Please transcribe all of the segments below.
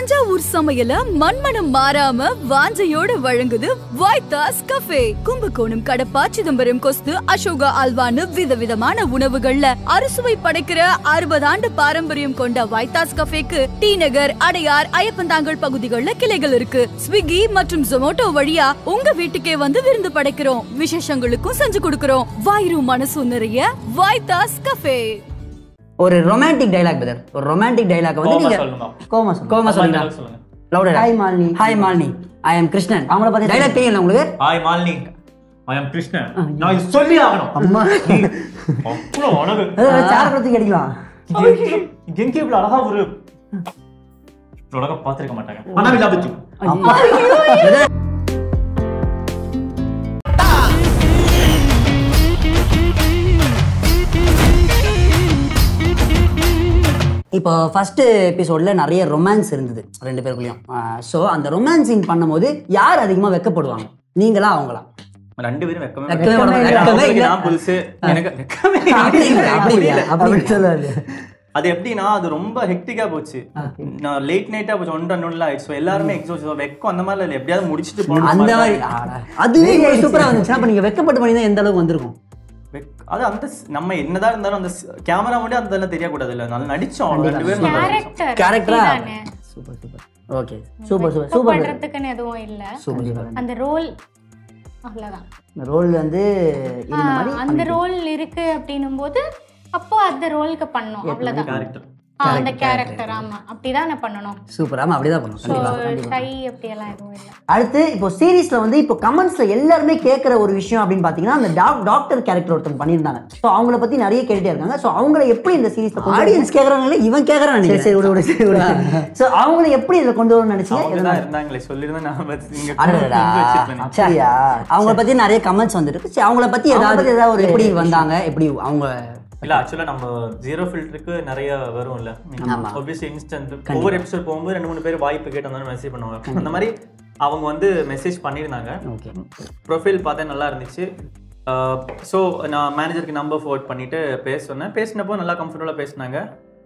தஞ்சாவூர் சமையல மண்மனம் மாறாம வாஞ்சையோட வழங்குது வைத்தாஸ் கஃபே கும்பகோணம் கடப்பா சிதம்பரம் கொஸ்து அசோகா அல்வான்னு விதவிதமான உணவுகள்ல அறுசுவை படைக்கிற அறுபது ஆண்டு பாரம்பரியம் கொண்ட வைத்தாஸ் கஃபேக்கு டி நகர் அடையார் ஐயப்பந்தாங்கல் பகுதிகள்ல கிளைகள் இருக்கு ஸ்விக்கி மற்றும் ஜொமோட்டோ வழியா உங்க வீட்டுக்கே வந்து விருந்து படைக்கிறோம் விசேஷங்களுக்கும் செஞ்சு கொடுக்கிறோம் வாயிரும் மனசும் நிறைய வைத்தாஸ் கஃபே ஒரு ரொமான்டிக் டைலாக் பிரதர் ஒரு ரொமான்டிக் டைலாக் வந்து கோவமா நீங்க சொல்லணுமா? கோமா சொல்லுங்க கோமா அம்மா சொல்லுங்க dialogue சொல்லுங்க லவுடர் Hi, மாலினி. Hi Malini I am Krishnan அவங்கள பத்தி டைலாக் தெரியும்ல உங்களுக்கு hi Malini I am Krishnan நான் இது சொல்லி ஆகணும் அம்மா அவ்வளோ அழகு சேர கொடுத்து கிடைக்கலாம் எங்க இவ்வளவு அழகா ஒரு இவ்வளவு அழகா பார்த்திருக்க மாட்டாங்க ஆனா we love you. இப்போ ஃபர்ஸ்ட் எபிசோட்ல நிறைய ரொமான்ஸ் இருந்தது ரெண்டு பேருக்குள்ளயும் ஸோ அந்த ரொமான்ஸ் சீன் பண்ணும்போது யார் அதிகமா வெக்கப்படுவாங்க நீங்களா அவங்களா ரெண்டு பேரும் வெக்கமே வெக்கமே வெக்கமே இல்ல. இல்ல. வெக்கமே அவங்களுக்கு இல்ல. நான் புதுசு எனக்கு வெக்கமே அப்படி இல்ல, அப்படி இல்ல, இல்ல. அப்படி அப்படி இல்ல. சொல்லாது அது எப்படின்னா அது ரொம்ப ஹெக்டிக்கா போச்சு நான் லேட் நைட்டா போச்சு ஒன்றரை நூறுல ஆயிடுச்சு So எல்லாருமே எக்ஸோஸ் வெக்கம் அந்த மாதிரி இல்ல எப்படியாவது முடிச்சுட்டு போகணும் அந்த மாதிரி மாதிரி தான். ஆடா. அதுவே சூப்பரா வந்துச்சுன்னா அப்ப நீங்க வெக்கப்பட்டு பண்ணி எந்த அளவுக்கு வந்திருக்கும் வெக்- அது அந்த ஸ்- நம்ம என்னதான் இருந்தாலும் அந்த கேமரா மட்டும் அந்த இதெல்லாம் தெரியக்கூடாது இல்ல நல்லா நடிச்சோம் ரெண்டு பேரும் நல்லா நடிச்சோம். கேரக்டர் கேரக்டரா தானே super super okay super super super பண்றதுக்குன்னு எதுவும் இல்ல சூப்பர் சூப்பர் அந்த ரோல் அவ்வளவுதான் இந்த ரோல் வந்து இருந்த ஆ, மாதிரி அந்த ரோல் இருக்கு அப்படின்னும் போது அப்போ அந்த ரோலுக்கு பண்ணோம் அவ்வளவுதான் character. ஆ, அந்த கேரக்டர் ஆமா அப்படிதான் நான் பண்ணணும் சூப்பர் ஆமா அப்படிதான் பண்ணும் ஸோ ஷை அப்படியெல்லாம் எதுவும் இல்லை அடுத்து இப்போ சீரிஸ்ல வந்து இப்போ கமெண்ட்ஸ்ல எல்லாருமே கேட்குற ஒரு விஷயம் அப்படின்னு பார்த்தீங்கன்னா அந்த டாக் டாக்டர் கேரக்டர் ஒருத்தவங்க பண்ணியிருந்தாங்க ஸோ அவங்கள பத்தி நிறைய கேட்டுட்டே இருக்காங்க ஸோ அவங்கள எப்படி இந்த சீரிஸ்ல ஆடியன்ஸ் கேக்குறாங்களே இவன் கேக்குறான் சரி சரி விடு விடு சரி விடு ஸோ அவங்கள எப்படி இதில் கொண்டு வரணும்னு நினைச்சீங்க அவங்க எதனால? தான் இருந்தாங்களே சொல்லியிருந்தா நான் பத்தி இங்க அடடடா. இங்க வச்சிருப்பேனே. அப்படியா அவங்கள பத்தி நிறைய கமெண்ட்ஸ் வந்துருக்கு சரி அவங்கள பத்தி அவங்கள ஏதாவது பத்தி ஏதாவது ஒரு எப்படி வந்தாங்க எப்படி அவங்க இல்ல ஆக்சுவலா நம்ம ஜீரோ ஃபில்டருக்கு நிறைய வரும் இல்ல ஆமா. ஆப்வியஸ்லி இன்ஸ்டன்ட் ஒவ்வொரு எபிசோட் போகும்போது ரெண்டு மூணு பேர் வாய்ப்பு கேட்டு அந்த மெசேஜ் பண்ணுவாங்க அந்த மாதிரி அவங்க வந்து மெசேஜ் பண்ணியிருந்தாங்க ஓகே ப்ரொஃபைல் பார்த்தேன் நல்லா இருந்துச்சு ஸோ நான் மேனேஜருக்கு நம்பர் ஃபோர்ட் பண்ணிட்டு பேச சொன்னேன் பேசினப்போ நல்லா கம்ஃபர்டபுளாக பேசினாங்க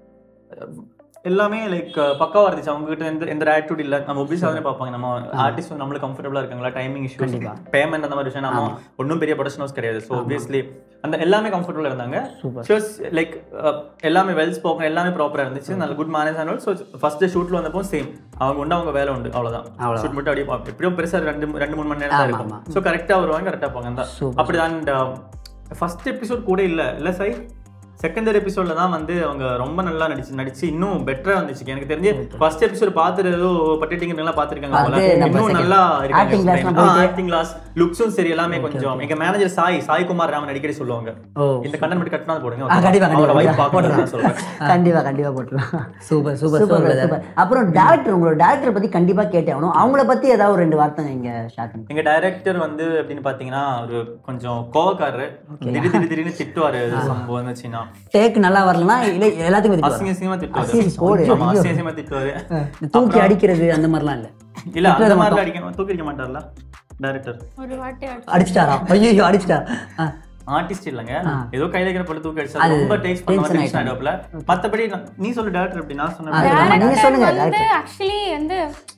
எல்லாமே லைக் பக்காவா இருந்துச்சு அவங்க கிட்ட எந்த எந்த ஆட்டிடியூட் இல்ல நம்ம ஒபிஸ் ஆகுதுன்னு பார்ப்பாங்க நம்ம ஆர்டிஸ்ட் வந்து நம்மளுக்கு கம்ஃபர்டபுளா இருக்காங்களா டைமிங் இஷ்யூஸ் பேமெண்ட் அந்த மாதிரி விஷயம் நம்ம ஒன்றும் பெரிய ப்ரொடக்ஷன் ஹவுஸ் கிடையாது ஸோ ஒபியஸ்லி அந்த எல்லாமே கம்ஃபர்டபுளாக இருந்தாங்க ஷோஸ் லைக் எல்லாமே வெல் ஸ்போக்கன் எல்லாமே ப்ராப்பராக இருந்துச்சு நல்ல குட் மேனேஜ் ஆனால் ஸோ ஃபர்ஸ்ட் ஷூட்ல வந்தப்போ சேம் அவங்க உண்டு அவங்க வேலை உண்டு அவ்வளோதான் அவ்வளவுதான். ஷூட் மட்டும் அப்படியே பார்ப்போம். எப்படியும் பெருசா ரெண்டு ரெண்டு மூணு மணி நேரம் தான் இருக்கும் ஸோ கரெக்டாக வருவாங்க கரெக்டாக போங்க தான் அப்படிதான் ஃபர்ஸ்ட் எபிசோட் கூட இல்லை இல்லை சை செகண்டரி எபிசோட்ல தான் வந்து அவங்க ரொம்ப நல்லா நடிச்சு நடிச்சு இன்னும் பெட்டரா இருந்துச்சு எனக்கு தெரிஞ்சு ஃபர்ஸ்ட் எபிசோட் பார்த்துட்டு ஏதோ பட்டிட்டிங்கலாம் பார்த்துருக்காங்க போல அது நம்ம இன்னும் second- நல்லா acting class இருக்காங்க நம்ம போயிட்டு- ஆக்டிங் கிளாஸ் லுக்ஸும் சரி எல்லாமே கொஞ்சம் எங்க மேனேஜர் சாய் சாய் குமார் ராமன் அடிக்கடி சொல்லுவாங்க ஓ இந்த கண்ணன் மட்டும் கட்டினா போடுங்க ஆ, கண்டிப்பா, அவரோட கண்டிப்பா. வைஃப் பார்க்கணும் சொல்றேன் கண்டிப்பா கண்டிப்பா போட்டுருலாம் super super super super super அப்புறம் டேரக்டர் உங்களோட டேரக்டர் பத்தி கண்டிப்பா கேட்டே ஆகணும் அவங்கள பத்தி ஏதாவது ஒரு ரெண்டு வார்த்தை இங்க ஷேர் பண்ணி எங்க டைரக்டர் வந்து எப்படின்னு பாத்தீங்கன்னா ஒரு கொஞ்சம் கோவக்காரரு திடீர் திடீர் திடீர்னு திட்டுவாரு இது சம்பவம் வந்துச்சுன்னா டேக் நல்லா வரலனா இல்ல எல்லாத்துக்கும் திட்டுவாரு. அசிங்க அசிங்கமா திட்டுவாரு அசிங்க போடு. ஆமா, அசிங்க அசிங்கமா திட்டுவாரு இந்த தூக்கி அடிக்கிறது அந்த மாதிரிலாம் இல்ல இல்ல அந்த மாதிரி அடிக்க தூக்கி அடிக்க மாட்டார்ல டைரக்டர் ஒரு வாட்டி அடி- அடிச்சிட்டாரா ஐயோ அடிச்சிட்டாரா ஆ. ஆர்டிஸ்ட் இல்லங்க ஏதோ கையில இருக்கிற படம் தூக்கி அடிச்சா ரொம்ப டேக்ஸ் பண்ண tension டென்ஷன் ஆயிடும்ல மத்தபடி நான்- நீ சொல்லு டேரக்டர் அப்படி நான் சொன்னேன் ஆமா, நீங்க Director சொல்லுங்க, வந்து ஆக்சுவலி வந்து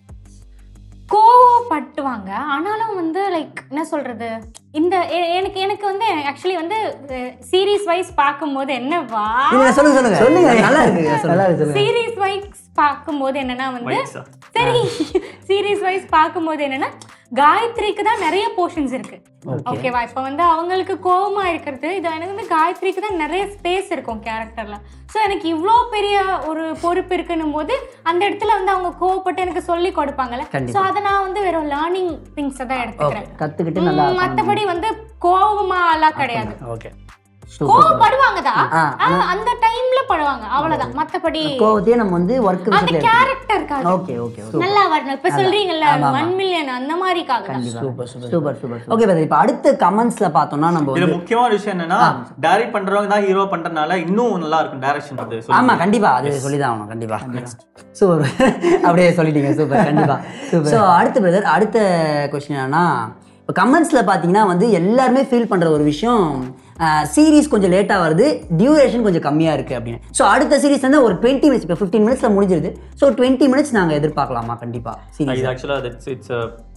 கோவப்பட்டுவாங்க ஆனாலும் வந்து லைக் என்ன சொல்றது இந்த எ- எனக்கு எனக்கு வந்து ஆக்சுவலி வந்து சீரீஸ் வைஸ் பார்க்கும்போது என்னவா இல்ல சொல்லுங்க சொல்லுங்க சொல்லுங்க நல்லா இருக்கு நல்லா இருக்கு சொல்லுங்க சீரீஸ் வைஸ் பார்க்கும்போது என்னன்னா வந்து Vibes ஆ? சரி சீரீஸ் வைஸ் பார்க்கும்போது என்னன்னா காயத்ரிக்கு தான் நிறைய போர்ஷன்ஸ் இருக்கு ஓகேவா இப்போ வந்து அவங்களுக்கு கோவமா இருக்கிறது இது எனக்கு வந்து காயத்ரிக்கு தான் நிறைய ஸ்பேஸ் இருக்கும் கேரக்டர்ல ஸோ எனக்கு இவ்வளோ பெரிய ஒரு பொறுப்பு இருக்குன்னும் போது அந்த இடத்துல வந்து அவங்க கோவப்பட்டு எனக்கு சொல்லி கொடுப்பாங்கல்ல ஸோ அதை நான் வந்து வெறும் லேர்னிங் திங்ஸை தான் எடுத்துக்கிறேன் கத்துக்கிட்டு நல்லா ம், மத்தபடி வந்து கோவமா எல்லாம் கிடையாது ஓகே கோவப்படுவாங்க தான் ஆ, ஆனா அந்த டைம்ல படுவாங்க அவ்வளவுதான் மத்தபடி கோவத்தையே நம்ம வந்து ஒர்க் அந்த விஷயத்துல கேரக்டருக்காக ஓகே ஓகே நல்லா வரணும் இப்ப சொல்றீங்கல்ல ஒன் மில்லியன் அந்த மாதிரிக்காக தான். Super super super super okay brother இப்போ அடுத்த கமெண்ட்ஸ்ல பார்த்தோம்னா நம்ம இதுல வந்து முக்கியமான விஷயம் என்னன்னா டைரக்ட் பண்றவங்க தான் ஹீரோ பண்றதுனால இன்னும் நல்லா இருக்கும் டைரக்ஷன் அது சொல்லுங்க. ஆமா கண்டிப்பா அது சொல்லிதான் ஆகணும் கண்டிப்பா சூப்பர் அப்படியே சொல்லிட்டீங்க சூப்பர் கண்டிப்பா ஸோ அடுத்த பிரதர் அடுத்த கொஸ்டின் என்னன்னா இப்போ கமெண்ட்ஸில் பார்த்தீங்கன்னா வந்து எல்லாருமே ஃபீல் பண்ணுற ஒரு விஷயம் சீரிஸ் கொஞ்சம் லேட்டாக வருது டியூரேஷன் கொஞ்சம் கம்மியாக இருக்குது அப்படின்னு ஸோ அடுத்த சீரிஸ் வந்து ஒரு டுவெண்ட்டி மினிட்ஸ் இப்போ ஃபிஃப்டீன் மினிட்ஸில் முடிஞ்சிருது ஸோ டுவெண்ட்டி மினிட்ஸ் நாங்கள் எதிர்பார்க்கலாமா கண்டிப்பாக சீரிஸ் இது ஆக்சுவலாக that's it's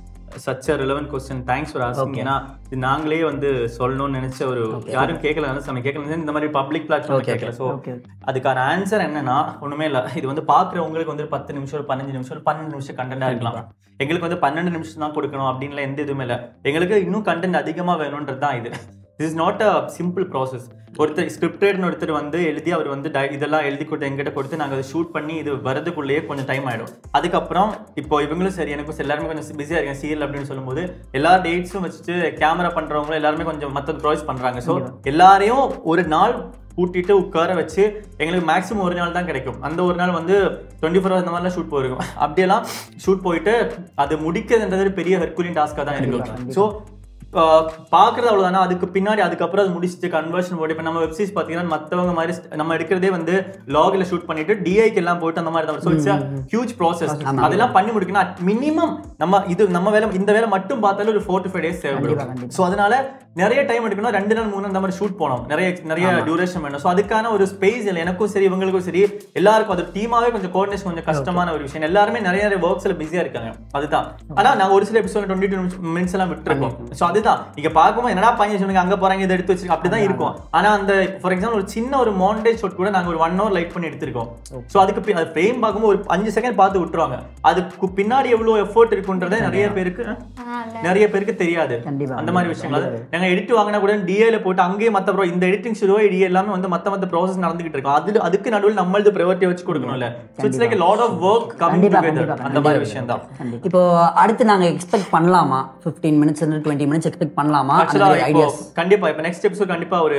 such a relevant question thanks for asking ஏன்னா இது நாங்களே வந்து சொல்லணும்னு நினைச்ச ஒரு யாரும் கேட்கல நம்ம கேட்கல இந்த மாதிரி பப்ளிக் பிளாட்ஃபார்ம் கேட்கல ஸோ அதுக்கான ஆன்சர் என்னன்னா ஒண்ணுமே இல்ல இது வந்து பாக்குறவங்களுக்கு வந்து பத்து நிமிஷம் ஒரு பதினஞ்சு நிமிஷம் ஒரு பன்னெண்டு நிமிஷம் கண்டென்ட்டா இருக்கலாம் எங்களுக்கு வந்து பன்னெண்டு நிமிஷம் தான் கொடுக்கணும் அப்படின்ல எந்த இதுவுமே இல்லை எங்களுக்கு இன்னும் கண்டென்ட் அதிகமா வேணும்ன்றது தான் இது this is not a simple process ஒருத்தர் ஸ்கிரிப்டட்னு ஒருத்தர் வந்து எழுதி அவர் வந்து di- இதெல்லாம் எழுதி கொடுத்து எங்கிட்ட கொடுத்து நாங்கள் அதை ஷூட் பண்ணி இது வரதுக்குள்ளேயே கொஞ்சம் டைம் ஆயிடும் அதுக்கப்புறம் இப்போ இவங்களும் சரி எனக்கும் சரி எல்லாருமே கொஞ்சம் பிஸியாக இருக்கேன் சீரியல் அப்படின்னு சொல்லும்போது எல்லா டேட்ஸும் வச்சுட்டு கேமரா பண்றவங்களும் எல்லாருமே கொஞ்சம் மற்ற ப்ராஜெக்ட் பண்றாங்க ஸோ எல்லாரையும் ஒரு நாள் கூட்டிட்டு உட்கார வச்சு எங்களுக்கு மேக்ஸிமம் ஒரு நாள் தான் கிடைக்கும் அந்த ஒரு நாள் வந்து டுவெண்ட்டி ஃபோர் அந்த மாதிரிலாம் ஷூட் போயிருக்கும் அப்படியெல்லாம் ஷூட் போயிட்டு அது முடிக்கிறதுன்றது ஒரு பெரிய ஹெர்குலியன் டாஸ்க்காக தான் இருக்கும் ஸோ பார்க்குறது அவ்வளோதானா அதுக்கு பின்னாடி அதுக்கப்புறம் அது முடிச்சுட்டு கன்வர்ஷன் போட்டு இப்போ நம்ம வெப்சீரிஸ் பார்த்தீங்கன்னா மற்றவங்க மாதிரி st- நம்ம எடுக்கிறதே வந்து லாகில் ஷூட் பண்ணிட்டு டிஐக்கு எல்லாம் போயிட்டு அந்த மாதிரி தான் ஸோ இட்ஸ் ஹியூஜ் ப்ராசஸ் அதெல்லாம் பண்ணி முடிக்கணும் மினிமம் நம்ம இது நம்ம வேலை இந்த வேலை மட்டும் பார்த்தாலும் ஒரு ஃபோர் டு ஃபைவ் டேஸ் தேவைப்படும் ஸோ அதனால நிறைய டைம் எடுக்கணும் ரெண்டு நாள் மூணு நாள் இந்த மாதிரி ஷூட் போனோம் நிறைய நிறைய டியூரேஷன் வேணும் ஸோ அதுக்கான ஒரு ஸ்பேஸ் இல்லை எனக்கும் சரி இவங்களுக்கும் சரி எல்லாருக்கும் அது டீமாவே கொஞ்சம் கோஆர்டினேஷன் கொஞ்சம் கஷ்டமான ஒரு விஷயம் எல்லாருமே நிறைய நிறைய ஒர்க்ஸ்ல பிஸியா இருக்காங்க அதுதான் ஆனா நான் ஒரு சில எபிசோட் டுவெண்ட்டி டூ மினிட்ஸ் எல்லாம் விட்டுருக்கோம் ஸோ அதுதான் நீங்க பார்க்கும்போது என்னடா பையன் சொன்னீங்க அங்க போறாங்க இதை எடுத்து வச்சிருக்க அப்படிதான் இருக்கும் ஆனா அந்த ஃபார் எக்ஸாம்பிள் ஒரு சின்ன ஒரு மாண்டேஜ் ஷாட் கூட நாங்க ஒரு ஒன் ஹவர் லைட் பண்ணி எடுத்திருக்கோம் ஸோ அதுக்கு பி- அது ஃப்ரேம் பார்க்கும்போது ஒரு அஞ்சு செகண்ட் பார்த்து விட்டுருவாங்க அதுக்கு பின்னாடி எவ்வளவு எஃபோர்ட் இருக்குன்றதே நிறைய பேருக்கு நிறைய பேருக்கு தெரியாது கண்டிப்பா. அந்த மாதிரி விஷயங்கள் அது நாங்க எடிட் வாங்கினா கூட டிஏல போட்டு அங்கேயே மத்த ப்ரோ இந்த எடிட்டிங் ஸ்டுடியோ டி எல்லாமே வந்து மத்த மத்த ப்ராசஸ் நடந்துகிட்டு இருக்கும் அது அதுக்கு நடுவில் நம்மளது ப்ரையாரிட்டி வச்சு கொடுக்கணும்ல so it's like lot of work coming கண்டிப்பா, டுகெதர் கண்டிப்பா, அந்த மாதிரி விஷயம் தான் இப்போ அடுத்து நாங்கள் எக்ஸ்பெக்ட் பண்ணலாமா ஃபிஃப்டீன் மினிட்ஸ் இருந்து டுவெண்ட்டி மினிட்ஸ் எக்ஸ்பெக்ட் பண்ணலாமா அந்த ஆக்சுவலா இப்போ ஐடியாஸ் கண்டிப்பா இப்போ நெக்ஸ்ட் எபிசோட் கண்டிப்பா ஒரு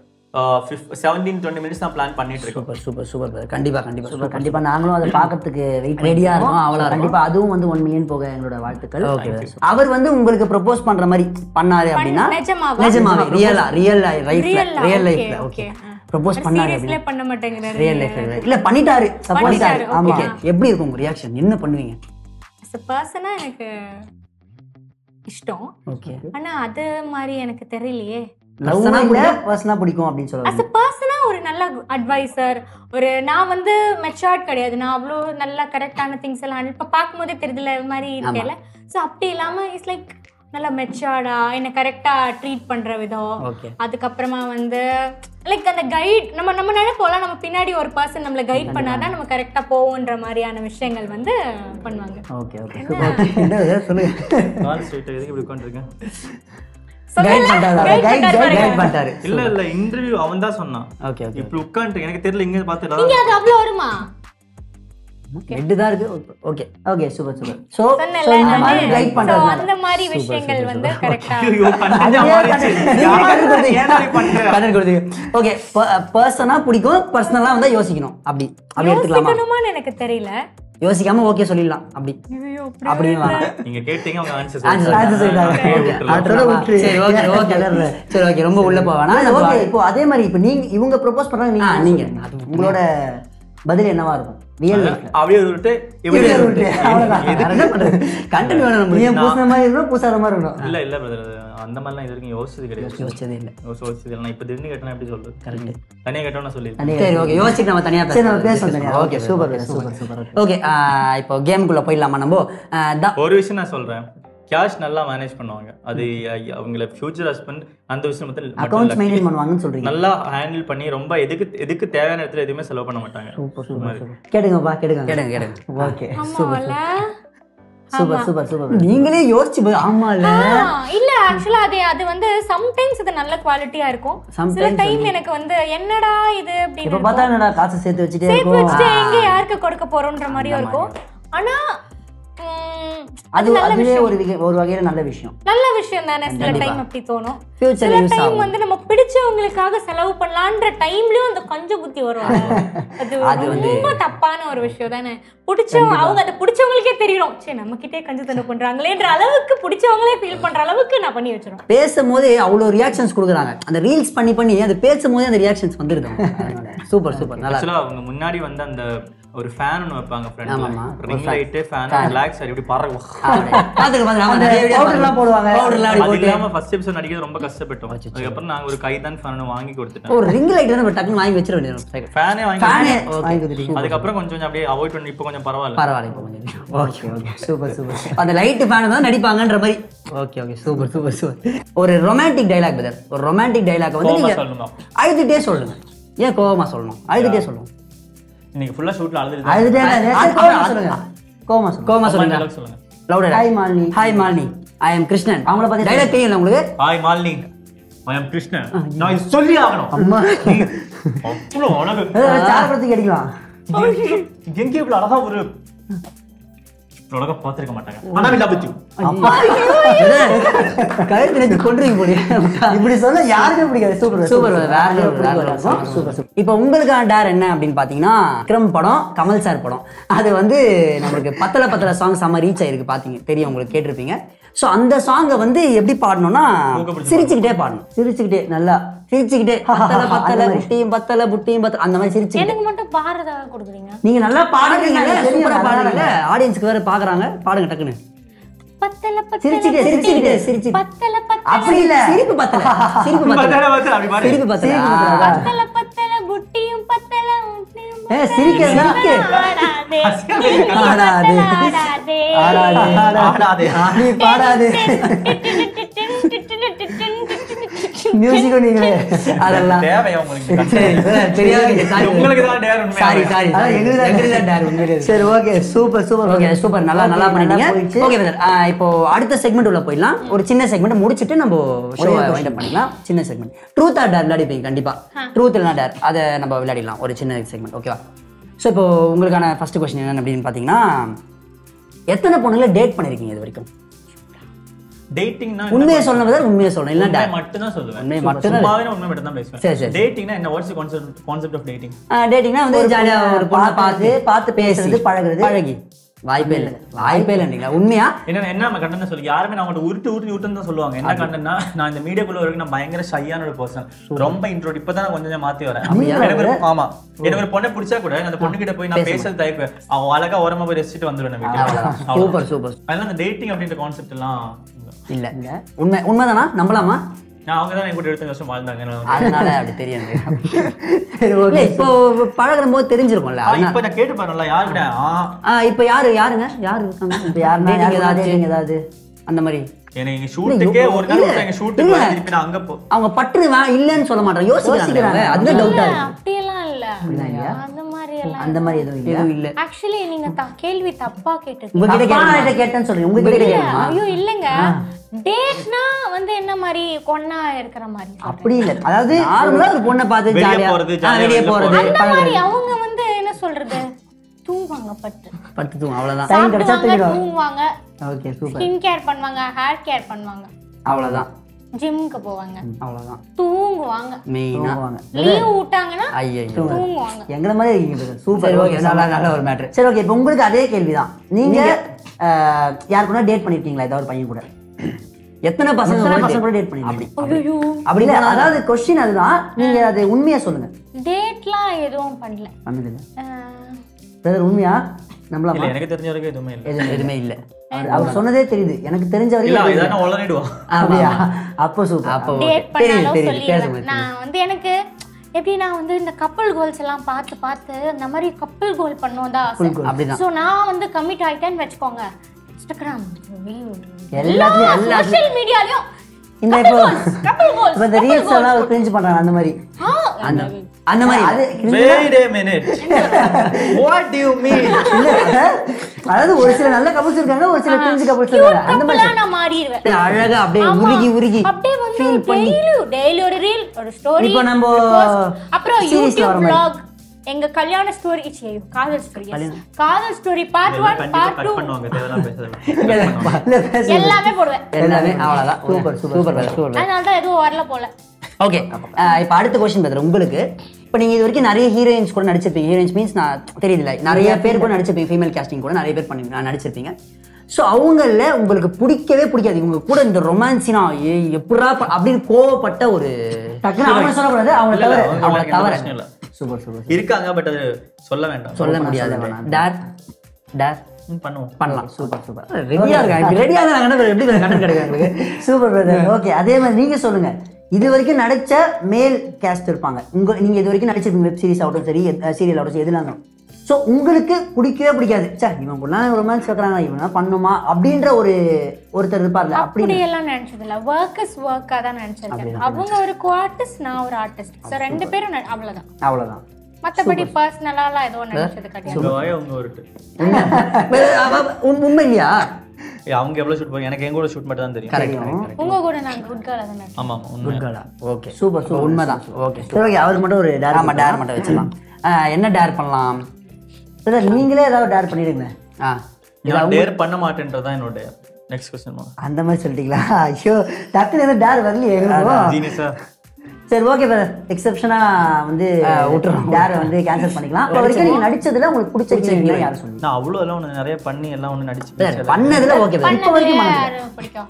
செவன்டீன் டுவெண்ட்டி மினிட்ஸ் தான் பிளான் பண்ணிட்டு இருக்கோம் சூப்பர் சூப்பர் சூப்பர் கண்டிப்பா கண்டிப்பா சூப்பர் கண்டிப்பா நாங்களும் அதை பார்க்கறதுக்கு வெயிட் Ready ஆ இருக்கோம், அவ்வளோ கண்டிப்பா அதுவும் வந்து ஒன் மில்லியன் போக எங்களோட வாழ்த்துக்கள் ஓகே அவர் வந்து உங்களுக்கு ப்ரப்போஸ் பண்ற மாதிரி பண்ணாரு அப்படின்னா நிஜமாவா? நிஜமாவே ரியலா ரியல் லைஃப்ல Real ஆ? ரியல் Okay, லைஃப்ல ஓகே okay. ப்ரப்போஸ் But பண்ணாரு seriously அப்படின்னா பண்ண மாட்டேங்கிறாரு ரியல் லைஃப்ல இல்ல பண்ணிட்டாரு பண்ணிட்டாரு, பண்ணிட்டாரு okay. ஆமா எப்படி இருக்கும் உங்க ரியாக்ஷன் என்ன பண்ணுவீங்க as a person ஆ எனக்கு இஷ்டம் ஓகே ஆனா அது மாதிரி எனக்கு தெரியலையே Person ஆ லவ் பிடிக்கும்? பர்சனலா பிடிக்கும் அப்படின்னு அஸ் சொல்லுவாங்க அ பர்சனா ஒரு நல்ல அட்வைசர் ஒரு நான் வந்து மெச்சூர்ட் கிடையாது நான் அவ்வளோ நல்ல கரெக்டான திங்ஸ் எல்லாம் இப்போ பார்க்கும்போதே தெரியுதுல இது மாதிரி இருக்கல ஸோ அப்படி இல்லாம இட்ஸ் லைக் நல்லா மெச்சூர்டா என்னை கரெக்டா ட்ரீட் பண்ற விதம் ஓகே அதுக்கப்புறமா வந்து லைக் அந்த கைட் நம்ம நம்ம நினைப்போம்ல நம்ம பின்னாடி ஒரு பர்சன் நம்மளை கைட் பண்ணாதான் நம்ம கரெக்டா போவோன்ற மாதிரியான விஷயங்கள் வந்து பண்ணுவாங்க ஓகே ஓகே சொல்லுங்க கால் ஸ்ட்ரைட் எதுக்கு இப்படி உட்காந்துருக்கேன் கைட் பண்றாரு Guide கைட் பண்றாரு பாருங்க. கைட் பண்ணிட்டாரு இல்ல இல்ல இன்டர்வியூ அவன் தான் சொன்னான் ஓகே ஓகே இப்படி உட்காந்துட்டு எனக்கு தெரியல இங்க பார்த்துடா நீங்க அது அவ்வளோ வருமா ரெட்டு தான் இருக்கு okay okay super super so சொன்னல இந்த மாதிரி கைட் So, பண்றது அந்த மாதிரி விஷயங்கள் வந்து கரெக்டா ஐயோ, கண்டென்ட்டா மாறிடுச்சு. யாரு ஏன்டா இப்படி பண்ற? கண்ணன் கொடுத்தீங்க ஓகே பர்சனா பிடிக்கும் பர்சனலா வந்தா யோசிக்கணும் அப்படி அப்படி எடுத்துக்கலாமா யோசிக்கணுமான்னு எனக்கு தெரியல யோசிக்காம ஓகே சொல்லிடலாம் அப்படி ஐயோ, அப்படி அப்படியும் வேணாம். நீங்க கேட்டீங்க அவங்க ஆன்சர் Answer Answer சொல்லிட்டாங்க. அதோட விட்டுரு. சரி ஓகே ஓகே சரி ஓகே ரொம்ப உள்ள போவேனா ஓகே இப்போ அதே மாதிரி இப்போ நீங்க இவங்க ப்ரொபோஸ் பண்றாங்க ஆ, நீங்க நீங்க. அது உங்களோட பதில் என்னவா இருக்கும் ரியல் லைஃப்ல அப்படியே விட்டு இப்படி விட்டு, அவ்வளவுதான். என்ன பண்றது கண்டென்ட் வேணும் நீ நம்மளுக்கு பூசின மாதிரி இருக்கணும் பூசாத மாதிரி இருக்கணும் இல்ல இல்ல பிரதர் அந்த மாதிரிலாம் இது வரைக்கும் யோசிச்சது கிடையாது யோசிச்சதே இல்ல யோசிச்சது இல்லை நான் இப்ப திடீர்னு கேட்டேன் எப்படி சொல்றது கரெக்ட் தனியா கேட்டோம்னா சொல்லிருக்கேன் சரி ஓகே யோசிச்சு நம்ம தனியா சரி நம்ம பேசலாம் தனியா. Okay Okay, super super, super super, super. Okay இப்போ கேமுக்குள்ள போயிடலாமா நம்ம ஆஹ் த- ஒரு விஷயம் நான் சொல்றேன் கேஷ் நல்லா மேனேஜ் பண்ணுவாங்க அது ஐ- அவங்கள ஃபியூச்சர் ஹஸ்பண்ட் அந்த விஷயம் மட்டும் மட்டும் அக்கௌண்ட்ஸ் இல்ல. மெயின்டைன் பண்ணுவாங்கன்னு சொல்றீங்க நல்லா ஹேண்டில் பண்ணி ரொம்ப எதுக்கு எதுக்கு தேவையான இடத்துல எதுவுமே செலவு பண்ண மாட்டாங்க சூப்பர் சூப்பர் கேடுங்கப்பா கேடுங்க கேளுங்க கேளுங்க ஓகே ஆமால சூப்பர் சூப்பர் சூப்பர் நீங்களே யோசிச்சு பா- ஆமால இல்ல ஆக்சுவலா அது அது வந்து சம்டைம்ஸ் இது நல்ல குவாலிட்டியா இருக்கும் சில Sometimes டைம் எனக்கு வந்து என்னடா இது இப்ப அப்படின்னு பார்த்தா என்னடா காசு சேர்த்து வச்சுட்டே சேர்த்து இருக்கும் வச்சுட்டு எங்க யாருக்கு கொடுக்க போறோம்ன்ற மாதிரியும் இருக்கும் ஆனா ம், அது அது நல்ல அதுவே விஷயம் ஒரு வகை- ஒரு வகையில நல்ல விஷயம் நல்ல விஷயம் தானே சில டைம் அப்படி தோணும் ஃபியூச்சர்ல சில யூஸ் டைம் ஆகும் வந்து நம்ம பிடிச்சவங்களுக்காக செலவு பண்ணலான்ற டைம்லயும் அந்த கொஞ்சம் புத்தி வரும் அது அது வந்து- ரொம்ப தப்பான ஒரு விஷயம் தானே பிடிச்சவங்க அவங்க அதை பிடிச்சவங்களுக்கே தெரியும் சரி நம்ம கிட்டே கஞ்ச தண்டை பண்றாங்களேன்ற அளவுக்கு பிடிச்சவங்களே ஃபீல் பண்ற அளவுக்கு நான் பண்ணி வச்சிருவேன் பேசும்போதே அவ்வளோ ரியாக்ஷன்ஸ் கொடுக்குறாங்க அந்த ரீல்ஸ் பண்ணி பண்ணி அது பேசும்போதே அந்த ரியாக்ஷன்ஸ் வந்துருது சூப்பர் சூப்பர் நல்லா ஆக்சுவலா அவங்க முன்னாடி வந்து அந்த ஒரு ஃபேன் ஒன்று வைப்பாங்க ஆமாமா. ஃப்ரெண்ட்ல ring light fan black sir இப்படி பறக்கும் பாத்துக்க பாத்துக்க அந்த powder எல்லாம் போடுவாங்க. பவுடர்லாம் அப்படி அது போட்டு இல்லாம ஃபர்ஸ்ட் எபிசோட் நடிக்கிறது ரொம்ப கஷ்டப்பட்டோம் அதுக்கப்புறம் நாங்க ஒரு கைதான் ஃபேன் வாங்கி கொடுத்துட்டேன் ஒரு ரிங் லைட் வந்து டக்குன்னு வாங்கி வச்சிட வேண்டியது ஃபேனே வாங்கி ஃபேனே கொடுத்துட்டேன். வாங்கி கொடுத்துட்டீங்க அதுக்கப்புறம் கொஞ்சம் கொஞ்சம் அப்படியே அவாய்ட் பண்ணி இப்போ கொஞ்சம் பரவாயில்ல பரவாயில்ல இப்போ கொஞ்சம் ஓகே ஓகே சூப்பர் சூப்பர் அந்த லைட் ஃபேன் தான் நடிப்பாங்கன்ற மாதிரி okay okay super super super ஒரு ரொமான்டிக் டைலாக் பதர் ஒரு ரொமான்டிக் டைலாக் வந்து கோவமா நீங்க சொல்லணும். அழுதுட்டே சொல்லுங்க ஏன் கோவமா சொல்லணும் அழுதுட்டே சொல்லணும் இன்னைக்கு ஃபுல்லா ஷூட்ல அழுதுட்டு அதுதான் அது- சரி, கோவமா சொல்லுங்க கோவமா சொல்லுங்க கோவமா சொல்லுங்க சொல்லுங்க dialogue சொல்லுங்க louder hi Malini hi Malini I am Krishnan அவங்கள பத்தி டைலாக் தெரியும்ல உங்களுக்கு hi Malini I am Krishnan நான் இது சொல்லி ஆகணும் அம்மா அவ்வளோ அழகு சாரப்படுத்தி அடிக்கலாம் எங்க இவ்வளவு அழகா ஒரு இவ்வளவு அழகா பார்த்திருக்க மாட்டாங்க ஆனா we love you. கழுத்து எனக்கு கொண்டுறீங்க போலியே இப்படி சொன்னா யாருக்கும் பிடிக்காது சூப்பர் சூப்பர் வேற level, வேற level. சூப்பர் சூப்பர் இப்போ உங்களுக்கான டேர் என்ன அப்படின்னு பார்த்தீங்கன்னா விக்ரம் படம் கமல் சார் படம் அது வந்து நம்மளுக்கு பத்தல பத்தல சாங் செம்ம ரீச் ஆயிருக்கு பார்த்தீங்க தெரியும் உங்களுக்கு கேட்டிருப்பீங்க ஸோ அந்த சாங்கை வந்து எப்படி பாடணும்னா சிரிச்சுக்கிட்டே பாடணும் சிரிச்சுக்கிட்டே நல்லா சிரிச்சுக்கிட்டே பத்தல பத்தல புட்டியும் பத்தல புட்டியும் பத்தல அந்த மாதிரி சிரிச்சுக்கிட்டே எனக்கு மட்டும் பாரதா கொடுக்குறீங்க நீங்க நல்லா பாடுறீங்க தெரியும், சூப்பரா நல்லா பாடுறீங்க ஆடியன்ஸ்க்கு வேற பாக்குறாங்க பாடுங்க டக்குன்னு பத்தல பத்தல சிரிச்சுக்கிட்டே, சிரிச்சுக்கிட்டே, சிரிச்சுக்கிட்டே. பத்தல பத்தல அப்படி இல்ல சிரிப்பு பத்தல சிரிப்பு பத்தல பத்தல, பத்தல, அப்படி பாரு. சிரிப்பு பத்தல சிரிப்பு ஆ. பத்தல. பத்தல பத்தல புட்டியும் பத்தல முட்டியும் ஏ பத்தல. சிரிக்கிறது ஆடாதே. ஆடாதே. ஆடாதே. ஆடாது ஆடாதே. ஆடி பாடாது மியூசிக்கும் நீங்களே அதெல்லாம் தேவையா உங்களுக்கு சரி, தெரியாது sorry. உங்களுக்கு தான் dare உண்மையாவே. Sorry, sorry, அதான் sorry. எங்களுக்கு தான் எங்களுக்கு தான் dare, உண்மையிலேயே. சரி okay super super okay super நல்லா நல்லா பண்ணிட்டீங்க போயிடுச்சு ஓகே பிரதர் இப்போ அடுத்த செக்மெண்ட் உள்ள போயிடலாம் ஒரு சின்ன செக்மெண்ட் முடிச்சிட்டு நம்ம ஷோ வைண்ட் அப் பண்ணிக்கலாம் சின்ன செக்மெண்ட் ட்ரூத் ஆர் டேர் விளையாடிப்பீங்க கண்டிப்பா ட்ரூத் இல்லைனா டேர் அதை நம்ம விளையாடிடலாம் ஒரு சின்ன செக்மெண்ட் ஓகேவா ஸோ இப்போ உங்களுக்கான ஃபர்ஸ்ட் கொஸ்டின் என்ன அப்படின்னு பார்த்தீங்கன்னா எத்தனை பொண்ணுங்களை டேட் பண்ணிருக்கீங்க இது வரைக்கும் Datingனா என்ன உண்மையை சொல்லணும் brother, உண்மையை சொல்லணும் இல்லைன்னா உண்மை டேர் மட்டும்தான் சொல்லுவேன் உண்மை மட்டும்தான் சும்மாவே நான் உண்மை மட்டும் தான் சரி, பேசுவேன் சரி. டேட்டிங்னா என்ன what's concept concept of dating டேட்டிங்னா வந்து ஜாலியா ஒரு பொண்ணை பார்த்து பார்த்து பேசுறது, பழகுறது. பழகி வாய்ப்பே இல்லை வாய்ப்பே இல்லைங்களா உண்மையா என்ன என்ன நம்ம கண்டன சொல்லி யாருமே நான் உங்கள்ட்ட உருட்டு உருட்டு உருட்டுன்னு தான் சொல்லுவாங்க என்ன கண்டனா நான் இந்த மீடியாக்குள்ள வரைக்கும் நான் பயங்கர ஷையான ஒரு பர்சன் ரொம்ப இன்ட்ரோட் இப்பதான் நான் கொஞ்சம் கொஞ்சம் மாத்தி வரேன் எனக்கு ஒரு ஆமா எனக்கு ஒரு பொண்ணை பிடிச்சா கூட நான் அந்த பொண்ணு கிட்ட போய் நான் பேசுறது தயப்பேன் அவன் அழகா ஓரமா போய் ரசிச்சுட்டு வந்துடுவேன் நான் வீட்டுக்கு சூப்பர் சூப்பர் அதனால அந்த டேட்டிங் அப்படின்ற கான்செப்ட் எல்லாம் இல்ல உண்மை உண்மைதானா நம்பலாமா நான் அவங்க தான் என் கூட எடுத்து வருஷம் வாழ்ந்தாங்க நான் அதனால அப்படி தெரியும் இல்ல, இப்போ பழகுற போது தெரிஞ்சிருக்கும்ல ஆ, அதனால- இப்ப நான் கேட்டு பாருங்களா யாரு கூட ஆ ஆ, இப்போ யாரு யாருங்க யாரு இருக்காங்க இப்போ யாருன்னா Dating யாருக்கு ஏதாச்சும் dating ஏதாவது அந்த மாதிரி எனக்கு எங்க ஷூட்டுக்கே ஒரு நாள் விட்டா எங்க ஷூட்டுக்கு இல்ல. வந்து திருப்பி நான் அங்க போ அவங்க பற்று வே- இல்லைன்னு சொல்ல மாட்டாங்க யோசிக்கிறாங்க யோசிக்கிறாங்க. அவங்க. அதுதான் டவுட்டா இருக்கு அப்படியெல்லாம் இல்ல அந்த மாதிரி எல்லாம் அந்த மாதிரி எதுவும் இல்லை எதுவும் இல்ல ஆக்சுவலி நீங்க த- கேள்வி தப்பா கேட்டிருக்கீங்க உங்ககிட்ட தப்பான கேட்கணுமா? இதை கேட்டேன்னு சொல்றீங்க உங்ககிட்ட இல்ல, கேட்கணுமா ஐயோ இல்லங்க டேட்னா வந்து என்ன மாதிரி கொன்னா இருக்கிற மாதிரி சொல்றேன். அப்படி இல்லை அதாவது நார்மலா ஒரு பொண்ணை பார்த்து வெளிய ஜாலியா போறது, ஆ, ஜாலியா வெளிய வெளில போறது அந்த மாதிரி அவங்க வந்து என்ன சொல்றது தூங்குவாங்க பட்டு படுத்து தூங்கும் அவ்வளவுதான் Time கிடைச்சா சாப்பிடுவாங்க தூங்கிடுவாங்க. தூங்குவாங்க ஓகே சூப்பர் ஸ்கின் கேர் பண்ணுவாங்க ஹேர் கேர் பண்ணுவாங்க அவ்வளவுதான் ஜிம்முக்கு போவாங்க அவ்வளவுதான் தூங்குவாங்க மெயினா போவாங்க லீவ் விட்டாங்கன்னா ஐயோ தூங்குவாங்க எங்களை மாதிரி இருக்கீங்க சரி சூப்பர் ஓகே நல்ல நல்ல ஒரு மேட்ரு சரி ஓகே இப்போ உங்களுக்கு அதே கேள்விதான் நீங்க அஹ், யார் கூட டேட் பண்ணிருக்கீங்களா ஏதாவது ஒரு பையன் கூட எத்தனை பசங்க எத்தனை கூட பசங்க date- கூட டேட் பண்ணிருக்கீங்க ஐயோ அப்படி இல்லை அதாவது கொஸ்டின் அதுதான் நீங்க அது உண்மையா சொல்லுங்க டேட்லாம் எதுவும் பண்ணல பண்ணதில்ல அஹ், பிரதர் உண்மையா நம்பலாமா இல்ல எனக்கு தெரிஞ்ச வரைக்கும் எதுவுமே இல்ல எதுவும் எதுவுமே இல்ல அவர் அவர் சொன்னதே தெரியுது எனக்கு தெரிஞ்ச இல்ல வரைக்கும் இதான் உளறிடுவான் அப்படியா அப்போ சூப்பர் அப்போ டேட் okay. தெரியுது பண்ணாலும் தெரியுது பேச சொல்லிடுவேன் நான் வந்து எனக்கு எப்படி நான் வந்து இந்த கப்பல் கோல்ஸ் எல்லாம் பார்த்து பார்த்து இந்த மாதிரி கப்பல் கோல் பண்ணோம் தான் ஆசை அப்படிதான் ஸோ நான் வந்து கமிட் ஆயிட்டேன்னு வச்சுக்கோங்க இன்ஸ்டாகிராம் எல்லாத்துலயும் எல்லா சோஷியல் மீடியாலயும் இந்த இப்போ கப்பல் கோல்ஸ் இப்போ இந்த ரீல்ஸ் எல்லாம் ஒரு கிரிஞ்சு பண்றாங்க அந்த மாதிரி அந்த அந்த மாதிரி அது Wait a minute. What do you mean? அதாவது ஒரு சில நல்ல கப்பல்ஸ் இருக்காங்க ஒரு சில கிரிஞ்சு கப்பல்ஸ் இருக்காங்க அந்த மாதிரி கப்பலா நான் மாறிடுவேன் அழகா அப்படியே ஆமா. உருகி உருகி அப்படியே வந்து டெய்லி டெய்லி ஒரு ரீல் ஒரு ஸ்டோரி இப்போ நம்ம அப்புறம் series ல யூடியூப் வர மாதிரி. vlog எங்க கல்யாண ஸ்டோரி காதல் ஸ்டோரி காதல் ஸ்டோரி பார்ட் இதெல்லாம் ஒன் கண்டிப்பா பார்ட் cut டூ பண்ணுவாங்க, தேவையில்லாம பேசாதீங்க. இல்ல, பேசுங்க. எல்லாமே போடுவேன் எல்லாமே அவ்வளவுதான் சூப்பர், சூப்பர், சூப்பர் சூப்பர் அதனால தான் எதுவும் வரல போல ஓகே இப்போ அடுத்த கொஸ்டின் பார்த்துரு உங்களுக்கு இப்போ நீங்கள் இது வரைக்கும் நிறைய ஹீரோயின்ஸ் கூட நடிச்சிருப்பீங்க ஹீரோயின்ஸ் மீன்ஸ் நான் தெரியல நிறைய பேர் கூட நடிச்சிருப்பீங்க ஃபீமேல் கேஸ்டிங் கூட நிறைய பேர் பண்ணி நான் நடிச்சிருப்பீங்க ஸோ அவங்கள உங்களுக்கு பிடிக்கவே பிடிக்காது இவங்க கூட இந்த ரொமான்ஸினா ஏய் எப்படா ப- அப்படின்னு கோவப்பட்ட ஒரு டக்குன்னு அவங்க சொல்லக்கூடாது அவங்க இல்ல, இல்ல, தவிர அவங்க அவங்கள எனக்கு எந்த தவிர பிரச்சனையும் இல்ல. சூப்பர் சூப்பர் இருக்காங்க பட் அது சொல்ல வேண்டாம் சொல்ல முடியாது டேர் டேர் ம், பண்ணுவோம் பண்ணலாம் சூப்பர் சூப்பர் ரெடியா இருக்காங்க ரெடியா இருந்தாங்க எப்படி கண்டென்ட் கிடைக்காங்க சூப்பர் பிரதர் ஓகே அதே மாதிரி நீங்க சொல்லுங்க இது வரைக்கும் நடிச்ச மேல் கேஸ்ட் இருப்பாங்க உங்க நீங்க இது வரைக்கும் நடிச்சிருப்பீங்க வெப் சீரிஸ் ஆகட்டும் சரி சீரியல் ஆகட்டும் சரி எதுலாம் ஸோ உங்களுக்கு பிடிக்கவே பிடிக்காது சார் இவன் கூட ரொமான்ஸ் வைக்கிறாங்க இவன் பண்ணுமா அப்படின்ற ஒரு ஒருத்தர் இருப்பார்ல அப்படி அப்படியெல்லாம் நினைச்சது இல்ல ஒர்க் இஸ் ஒர்க்கா தான் நினைச்சிருக்கேன் அவங்க ஒரு ஆர்டிஸ்ட் நான் ஒரு ஆர்டிஸ்ட் ஸோ ரெண்டு பேரும் ந- அவ்வளவுதான் அவ்வளவுதான் மத்தபடி பர்சனலாலாம் எதுவும் நினைச்சது கிடையாது உங்க வாய உங்க ஒரு உண்மை இல்லையா அவங்க எவ்வளவு ஷூட் பண்ணுவாங்க எனக்கு எங்க கூட ஷூட் மட்டும் தான் தெரியும் கரெக்ட் உங்க கூட நான் குட் கேர்ள் தானே ஆமா ஆமா உண்மை ஓகே சூப்பர் சூப்பர் உண்மைதான் ஓகே சரி ஓகே அவருக்கு மட்டும் ஒரு டேர் ஆமா டேர் மட்டும் வச்சிடலாம் ஆ, என்ன டேர் பண்ணலாம் பிரதர் நீங்களே ஏதாவது டேர் பண்ணிடுங்க ஆ நான் டேர் பண்ண மாட்டேன்றது தான் என்னோட நெக்ஸ்ட் கொஸ்டின் அந்த மாதிரி சொல்லிட்டீங்களா ஐயோ டக்குனு எதுவும் டேர் வரலையே எங்களுக்கும் ஜீனியஸா சரி ஓகே பிரதர் எக்ஸப்ஷனா வந்து விட்டுறோம் டேரை வந்து கேன்சல் பண்ணிக்கலாம் இப்போ வரைக்கும் நீங்க நடிச்சதுல உங்களுக்கு பிடிச்ச ஹீரோயின் யார் சொல்லுங்க நான் அவ்வளோ எல்லாம் ஒன்று நிறைய பண்ணி எல்லாம் ஒன்று நடிச்சு பண்ணதுல ஓகே இப்போ வரைக்கும் பண்ணது பண்ணது. யாரும் பிடிக்கும்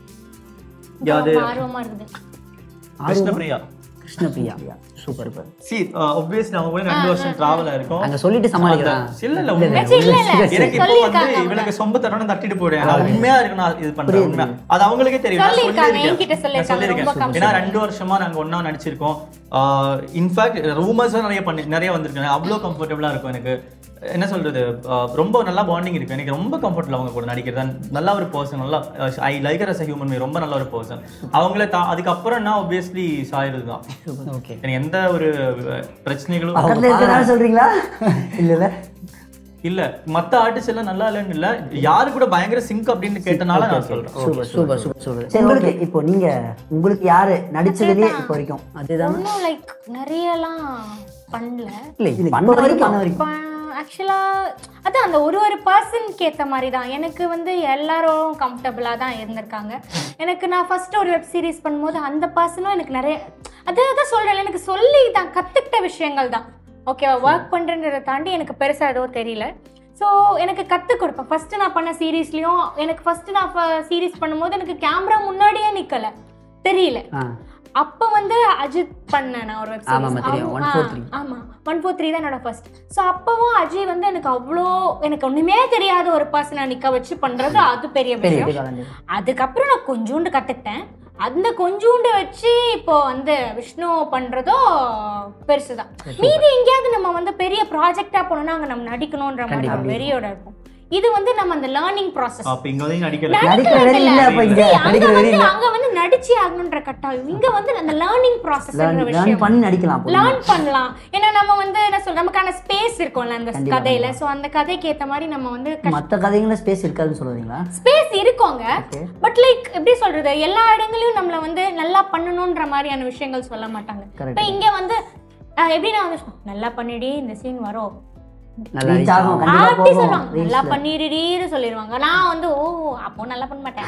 யாது ஆர்வமா இருக்குது Krishnapriya Krishnapriya super super see obviously அவங்க கூட ரெண்டு வருஷம் டிராவல் ஆயிருக்கும் அங்க சொல்லிட்டு சமாளிக்கிறான் இல்ல இல்ல உண்மை. இல்ல இல்ல எனக்கு இப்போ வந்து இவனுக்கு சொம்ப தரணும் தட்டிட்டு போயிடுவேன் நான் உண்மையா இருக்கணும் அது இது பண்றேன் உண்மை அது அவங்களுக்கே தெரியும் நான் சொல்லியிருக்காங்க, என்கிட்ட சொல்லியிருக்கேன் சொல்லியிருக்காங்க, நான் ரொம்ப சொல்லியிருக்கேன் ஏன்னா ரெண்டு வருஷமா நாங்க ஒண்ணா நடிச்சிருக்கோம் இன்ஃபேக்ட் ரூமர்ஸும் நிறைய பண்ணி நிறைய வந்திருக்கு அவ்வளோ கம்ஃபர்டபுளா இருக்கும் எனக்கு என்ன சொல்றது ஆஹ் ரொம்ப நல்லா பாண்டிங் இருக்கு எனக்கு ரொம்ப கம்ஃபர்டபுள் அவங்க கூட நடிக்கிறது நல்ல ஒரு பர்சன் நல்லா ஐ லைக் அஸ் ஹியூமன் ரொம்ப நல்ல ஒரு பர்சன் அவங்கள தா அதுக்கப்புறம் என்ன ஆப்வியஸ்லி சாயிறது தான் ஓகே எனக்கு எந்த ஒரு அஹ், பிரச்சனைகளும் பக்கத்துல இருக்கிறனால சொல்றீங்களா இல்ல இல்ல இல்ல மத்த ஆர்டிஸ்ட் எல்லாம் நல்லா இல்லைன்னு இல்ல யாரு கூட பயங்கர சிங்க் அப்படின்னு கேட்டனால நான் சொல்றேன் சூப்பர் சூப்பர் சூப்பர் சூப்பர் சரி ஓகே இப்போ நீங்க உங்களுக்கு யாரு நடிச்சதுலயே இப்போ வரைக்கும் அதுதான் ஒன்றும் லைக் நிறையலாம் பண்ணல இல்லை இல்ல, பண்ண இப்போ வரைக்கும் பண்ண வரைக்கும் ஆக்சுவலா அதான் அந்த ஒரு ஒரு பர்சனுக்கு ஏற்ற மாதிரி தான் எனக்கு வந்து எல்லாரும் கம்ஃபர்டபுளாக தான் இருந்திருக்காங்க எனக்கு நான் ஃபர்ஸ்ட் ஒரு வெப் சீரிஸ் பண்ணும்போது அந்த பர்சனும் எனக்கு நிறைய அது தான் சொல்கிறேன் எனக்கு சொல்லி தான் கற்றுக்கிட்ட விஷயங்கள் தான் ஓகேவா ஒர்க் பண்ணுறன்றதை தாண்டி எனக்கு பெருசாக எதுவும் தெரியல ஸோ எனக்கு கற்றுக் கொடுப்பேன் ஃபஸ்ட்டு நான் பண்ண சீரீஸ்லேயும் எனக்கு ஃபஸ்ட்டு நான் சீரீஸ் பண்ணும்போது எனக்கு கேமரா முன்னாடியே நிற்கலை தெரியல ஆ அப்ப வந்து அஜித் பண்ணேன் நான் ஒரு வெப் ஆமா, ஆமா, தெரியும். 143. ஆமா ஒன் ஃபோர் த்ரீ தான் என்னோட ஃபர்ஸ்ட் ஸோ அப்பவும் அஜய் வந்து எனக்கு அவ்வளோ எனக்கு ஒண்ணுமே தெரியாத ஒரு பர்சனை நிக்க வச்சு பண்றது அது பெரிய விஷயம் அதுக்கப்புறம் நான் கொஞ்சோண்டு கத்துக்கிட்டேன் அந்த கொஞ்சோண்டு வச்சு இப்போ வந்து விஷ்ணு பண்றதோ பெருசுதான் மீதி எங்கேயாவது நம்ம வந்து பெரிய ப்ராஜெக்டா போனோம்னா அங்க நம்ம நடிக்கணும்ன்ற மாதிரி ஒரு வெறியோட இருக்கும் இது வந்து நம்ம அந்த லேர்னிங் ப்ராசஸ் அப்ப இங்க வந்து நடிக்கல நடிக்கிற வெறி இல்ல அப்ப இங்க அங்க நடிக்கிற வெறி வந்து இல்ல அங்க வந்து நடிச்சே ஆகணுன்ற கட்டாயம் இங்க வந்து அந்த லேர்னிங் ப்ராசஸ்ன்ற லேர்ன் விஷயம் பண்ணி நடிக்கலாம் அப்போ. லேர்ன் பண்ணலாம் ஏன்னா நம்ம வந்து என்ன சொல்ற நமக்கான ஸ்பேஸ் இருக்கும்ல அந்த கதையில சோ அந்த கதைக்கு ஏத்த மாதிரி நம்ம வந்து மத்த கதைங்கள ஸ்பேஸ் இருக்காதுன்னு சொல்றீங்களா ஸ்பேஸ் இருக்கோங்க பட் லைக் எப்படி சொல்றது எல்லா இடங்களையும் நம்மள வந்து நல்லா பண்ணணும்ன்ற மாதிரியான விஷயங்கள் சொல்ல மாட்டாங்க Correct. இப்ப இங்க வந்து அஹ், எப்படி நான் வந்து நல்லா பண்ணிடி இந்த சீன் வரும் நல்லா ரீச் ஆகும் கண்டிப்பா அப்படி போகும் சொல்லுவாங்க நல்லா பண்ணிடுறீன்னு சொல்லிடுவாங்க நான் வந்து ஓ அப்போ நல்லா பண்ண மாட்டேன்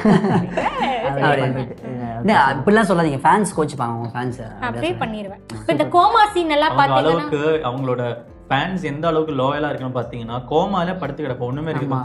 இல்ல, இப்படிலாம் சொல்லாதீங்க ஃபேன்ஸ் கோச்சுப்பாங்க உங்க ஃபேன்ஸ் அப்படியே பண்ணிடுவேன் இப்ப இந்த கோமா சீன் எல்லாம் அவங்க பாத்தீங்கன்னா அளவுக்கு அவங்களோட ஃபேன்ஸ் எந்த அளவுக்கு லோயலா இருக்குன்னு பாத்தீங்கன்னா கோமால படுத்து கிடப்ப ஒண்ணுமே இருக்கு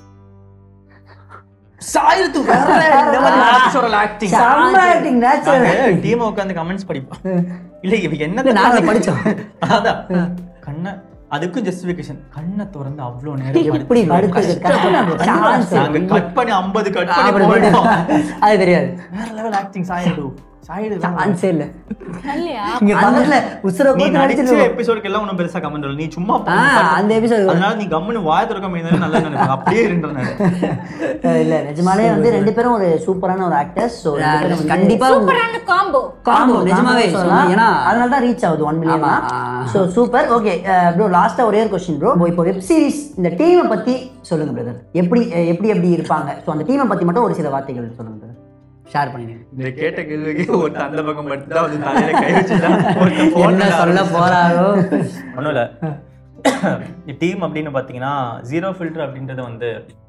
சாயிரத்து ஆக்டிங் செம்ம acting, natural. டீம் உட்காந்து கமெண்ட்ஸ் படிப்போம் இல்ல இவ என்ன நாங்க படிச்சோம். அதான் கண்ணை அதுக்கும் ஜஸ்டிஃபிகேஷன் கண்ணை திறந்து அவ்வளவு நேரம் எப்படி படுத்து சான்ஸ் நாங்க கட் பண்ணி 50 கட் பண்ணி அப்படி போயிட்டோம் அது தெரியாது வேற லெவல் ஆக்டிங் சாயிடு சாயிடு சான்ஸே இல்ல இல்லையா இங்க பக்கத்துல உசுர நீ போட்டு நடிச்ச நடிச்சிருக்கோம் எபிசோடுக்கு எல்லாம் ஒன்றும் பெருசா கமெண்ட் இல்லை நீ சும்மா ஆ, அந்த எபிசோட் அதனால நீ கம்முன்னு வாய திறக்க முடியாது நல்லா நினைப்பாங்க அப்படியே இருந்தேன் இல்ல நிஜமாலே வந்து ரெண்டு பேரும் ஒரு சூப்பரான ஒரு ஆக்டர்ஸ் ஸோ கண்டிப்பா சூப்பரான காம்போ காம்போ நிஜமாவே சொல்லலாம் ஏன்னா அதனால தான் ரீச் ஆகுது ஒன் மில்லியன் ஆமா. ஸோ சூப்பர் ஓகே ப்ரோ லாஸ்ட்டாக ஒரே ஒரு கொஸ்டின் ப்ரோ இப்போ வெப் சீரிஸ் இந்த டீமை பற்றி சொல்லுங்க பிரதர் எப்படி அஹ், எப்படி எப்படி இருப்பாங்க ஸோ அந்த டீமை பற்றி மட்டும் ஒரு சில வார்த்தைகள் சொல்லுங்க பிரதர் ஷேர் பண்ணிடுங்க இந்த கேட்ட கேள்விக்கு ஒரு அந்த பக்கம் மட்டும் தான் வந்து தலையில கை வச்சுதான் என்ன சொல்ல போறாரோ ஒன்றும் இல்லை டீம் அப்படின்னு பார்த்தீங்கன்னா ஜீரோ ஃபில்டர் அப்படின்றது வந்து